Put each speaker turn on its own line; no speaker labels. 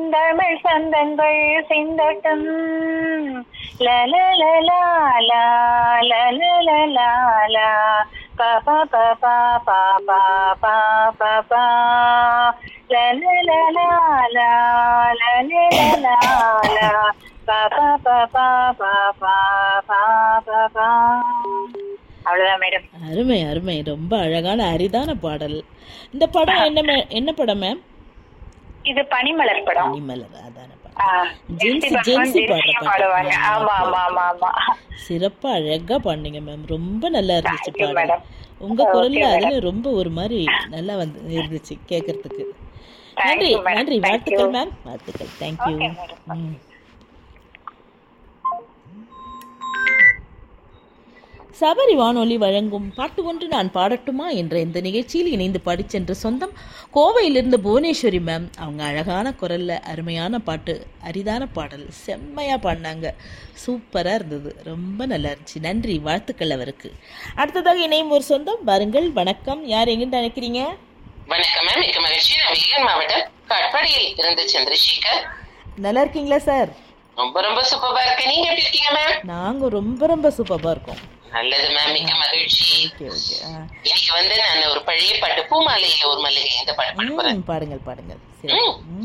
செந்தமிழ் சந்தங்கள் சிந்தட்டும் லலலலா, லா, லலலலா, லா. பா, பா, பா, பா, பா, பா, பா, பா, பா. லலலலா, லா, லலலலா, லா. பா, பா, பா, பா, பா, பா, பா, பா, பா. அவ்வளவுதான் மேடம்
அருமை அருமை ரொம்ப அழகான அரிதான பாடல் இந்த படம் என்ன மே- என்ன படம் மேம்
இது பனிமலர் படம்
அனிமலர் அதான படம்
ஆ,
ஜென்சி
ஜென்சி
ஜென்சி
பகவான்
பாடுற
ஜென்சியும் பாடுவாங்க
பாட்டு
ஆமா ஆமா ஆமா ஆமா
சிறப்பா அழகா பாடுனீங்க மேம் ரொம்ப நல்லா இருந்துச்சு
Thank you,
பாடல்
madam.
உங்க
Okay,
குரல்ல
madam.
அதுல ரொம்ப ஒரு மாதிரி நல்லா வந்து இருந்துச்சு கேட்கறதுக்கு
Thank
நன்றி
you, madam.
நன்றி
Thank
வாழ்த்துக்கள்
you.
மேம் வாழ்த்துக்கள் தேங்க்யூ
Okay, madam.
சபரி வானொலி வழங்கும் பாட்டு ஒன்று நான் பாடட்டுமா என்ற இந்த நிகழ்ச்சியில் இணைந்து பாடிச்சென்ற சொந்தம் கோவையிலிருந்து புவனேஸ்வரி மேம் அவங்க அழகான குரல்ல அருமையான பாட்டு அரிதான பாடல் செம்மையா பாடினாங்க சூப்பரா இருந்தது ரொம்ப நல்லா இருந்துச்சு நன்றி வாழ்த்துக்கள் அவருக்கு அடுத்ததாக இணையும் ஒரு சொந்தம் வாருங்கள் வணக்கம் யார் எங்கிட்ட நினைக்கிறீங்க
வணக்கம் மேம் மிக்க மகிழ்ச்சி நான் வேலூர் மாவட்டம் கட்பாடியில் இருந்து சந்திரசேகர்
நல்லா இருக்கீங்களா சார்
ரொம்ப ரொம்ப சூப்பரா இருக்கு நீங்க எப்படி இருக்கீங்க மேம்
நாங்க ரொம்ப ரொம்ப சூப்பராக இருக்கோம்
நல்லது மேம் மிக்க மகிழ்ச்சி
ஓகே ஓகே ஆ
இன்னைக்கு வந்து நான் ஒரு பழைய பாட்டு பூமாலையில ஒரு மல்லிகை இந்த பாட்டு பாட போறேன்
ம், பாடுங்கள் பாடுங்கள் சரி
ம்.
ம்